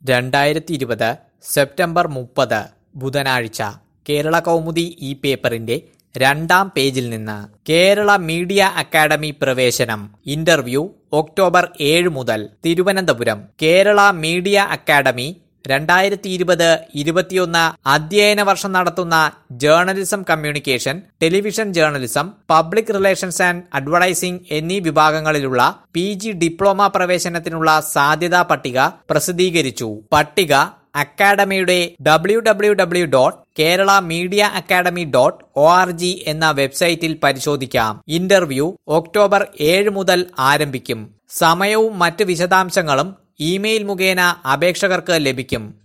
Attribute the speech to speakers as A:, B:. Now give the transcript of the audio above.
A: രണ്ടായിരത്തി ഇരുപത് സെപ്റ്റംബർ മുപ്പത് ബുധനാഴ്ച കേരള കൗമുദി ഈ പേപ്പറിന്റെ രണ്ടാം പേജിൽ നിന്ന് കേരള മീഡിയ അക്കാദമി പ്രവേശനം ഇന്റർവ്യൂ ഒക്ടോബർ ഏഴ് മുതൽ തിരുവനന്തപുരം കേരള മീഡിയ അക്കാദമി രണ്ടായിരത്തി ഇരുപത് ഇരുപത്തിയൊന്ന് അധ്യയന വർഷം നടത്തുന്ന journalism communication television journalism public relations and advertising എന്നീ വിഭാഗങ്ങളിലുള്ള പി ജി ഡിപ്ലോമ പ്രവേശനത്തിനുള്ള സാധ്യതാ പട്ടിക പ്രസിദ്ധീകരിച്ചു പട്ടിക അക്കാഡമിയുടെ W W W dot Kerala media academy dot O R G എന്ന വെബ്സൈറ്റിൽ പരിശോധിക്കാം ഇന്റർവ്യൂ ഒക്ടോബർ ഏഴ് മുതൽ ആരംഭിക്കും സമയവും മറ്റ് വിശദാംശങ്ങളും ഇമെയിൽ മുഖേന അപേക്ഷകർക്ക് ലഭിക്കും